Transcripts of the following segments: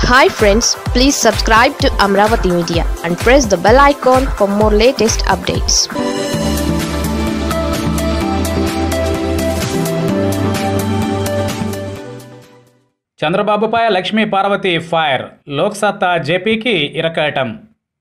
hi friends please subscribe to Amaravati media and press the bell icon for more latest updates చంద్రబాబుపై Lakshmi Parvathi fire Loksatta జేపీకి ఇరకాటం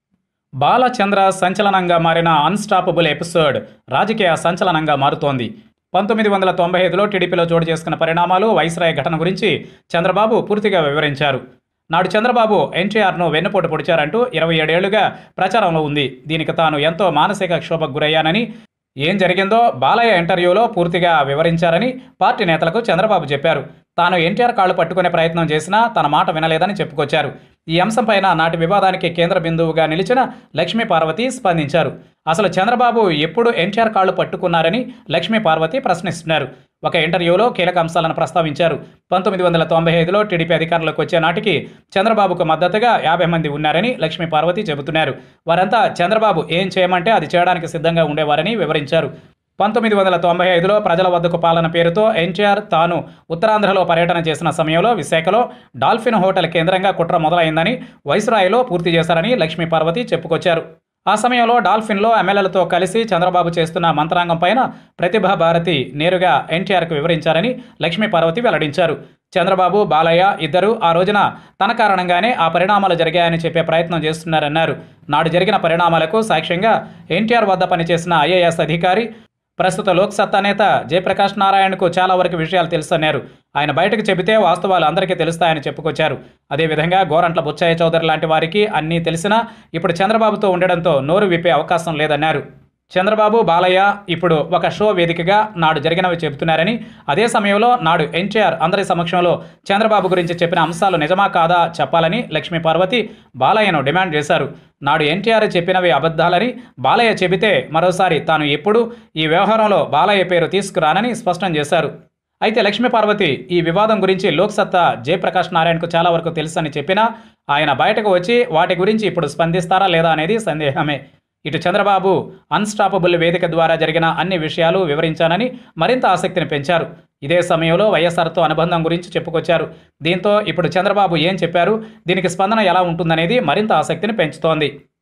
బాలచంద్ర సంచలనంగా మారిన unstoppable episode రాజకీయ సంచలనంగా మారుతోంది పంతొమ్మిది వందల తొంభై ఐదులో టీడీపీలో చోటు చేసుకున్న పరిణామాలు వైస్రాయ్ ఘటన గురించి చంద్రబాబు పూర్తిగా వివరించారు నాడు చంద్రబాబు ఎన్టీఆర్ను వెన్నుపోటు పొడిచారంటూ ఇరవై ఏడేళ్లుగా ప్రచారంలో ఉంది దీనికి తాను ఎంతో మానసిక క్షోభకు గురయ్యానని ఏం జరిగిందో బాలయ్య ఇంటర్వ్యూలో పూర్తిగా వివరించారని పార్టీ నేతలకు చంద్రబాబు చెప్పారు తాను ఎన్టీఆర్ కాళ్ళు పట్టుకునే ప్రయత్నం చేసినా తన మాట వినలేదని చెప్పుకొచ్చారు ఈ అంశంపైన నాటి వివాదానికి కేంద్ర బిందువుగా నిలిచిన లక్ష్మీ పార్వతి స్పందించారు అసలు చంద్రబాబు ఎప్పుడు ఎన్టీఆర్ కాళ్ళు పట్టుకున్నారని లక్ష్మీ పార్వతి ప్రశ్నిస్తున్నారు ఒక ఇంటర్వ్యూలో కీలక అంశాలను ప్రస్తావించారు పంతొమ్మిది వందల తొంభై ఐదులో టీడీపీ అధికారంలోకి వచ్చే నాటికి చంద్రబాబుకు మద్దతుగా యాభై మంది ఉన్నారని లక్ష్మీ పార్వతి చెబుతున్నారు వారంతా చంద్రబాబు ఏం చేయమంటే అది చేయడానికి సిద్ధంగా ఉండేవారని వివరించారు పంతొమ్మిది వందల తొంభై ఐదులో ప్రజల వద్దకు పాలన పేరుతో ఎన్టీఆర్ తాను ఉత్తరాంధ్రలో పర్యటన చేసిన సమయంలో విశాఖలో డాల్ఫిన్ హోటల్ కేంద్రంగా కుట్ర మొదలైందని వైస్రాయిలో పూర్తి చేశారని లక్ష్మీ పార్వతి చెప్పుకొచ్చారు ఆ సమయంలో డాల్ఫిన్లో ఎమ్మెల్యేలతో కలిసి చంద్రబాబు చేస్తున్న మంత్రాంగం పైన ప్రతిభా భారతి నేరుగా ఎన్టీఆర్కు వివరించారని లక్ష్మీ పార్వతి వెల్లడించారు చంద్రబాబు బాలయ్య ఇద్దరు ఆ రోజున తన కారణంగానే ఆ పరిణామాలు జరిగాయని చెప్పే ప్రయత్నం చేస్తున్నారన్నారు నాడు జరిగిన పరిణామాలకు సాక్ష్యంగా ఎన్టీఆర్ వద్ద పనిచేసిన ఐఏఎస్ అధికారి ప్రస్తుత లోక్సత్తా నేత జయప్రకాష్ నారాయణకు చాలా వరకు విషయాలు తెలుసన్నారు ఆయన బయటకు చెబితే వాస్తవాలు అందరికీ తెలుస్తాయని చెప్పుకొచ్చారు అదేవిధంగా గోరంట్ల బుచ్చయ్య చౌదరి లాంటి వారికి అన్నీ తెలిసినా ఇప్పుడు చంద్రబాబుతో ఉండడంతో నోరు విప్పే అవకాశం లేదన్నారు చంద్రబాబు బాలయ్య ఇప్పుడు ఒక షో వేదికగా నాడు జరిగినవి చెబుతున్నారని అదే సమయంలో నాడు ఎన్టీఆర్ అందరి సమక్షంలో చంద్రబాబు గురించి చెప్పిన అంశాలు నిజమా కాదా చెప్పాలని లక్ష్మీ పార్వతి బాలయ్యను డిమాండ్ చేశారు నాడు ఎన్టీఆర్ చెప్పినవి అబద్ధాలని బాలయ్య చెబితే మరోసారి తాను ఎప్పుడు ఈ వ్యవహారంలో బాలయ్య పేరు తీసుకురానని స్పష్టం చేశారు అయితే లక్ష్మీ పార్వతి ఈ వివాదం గురించి లోక్సత్తా జయప్రకాష్ నారాయణకు చాలా వరకు తెలుసని చెప్పినా ఆయన బయటకు వచ్చి వాటి గురించి ఇప్పుడు స్పందిస్తారా లేదా అనేది సందేహమే ఇటు చంద్రబాబు అన్స్టాపబుల్ వేదిక ద్వారా జరిగిన అన్ని విషయాలు వివరించానని మరింత ఆసక్తిని పెంచారు ఇదే సమయంలో వైఎస్ఆర్తో అనుబంధం గురించి చెప్పుకొచ్చారు దీంతో ఇప్పుడు చంద్రబాబు ఏం చెప్పారు దీనికి స్పందన ఎలా ఉంటుందనేది మరింత ఆసక్తిని పెంచుతోంది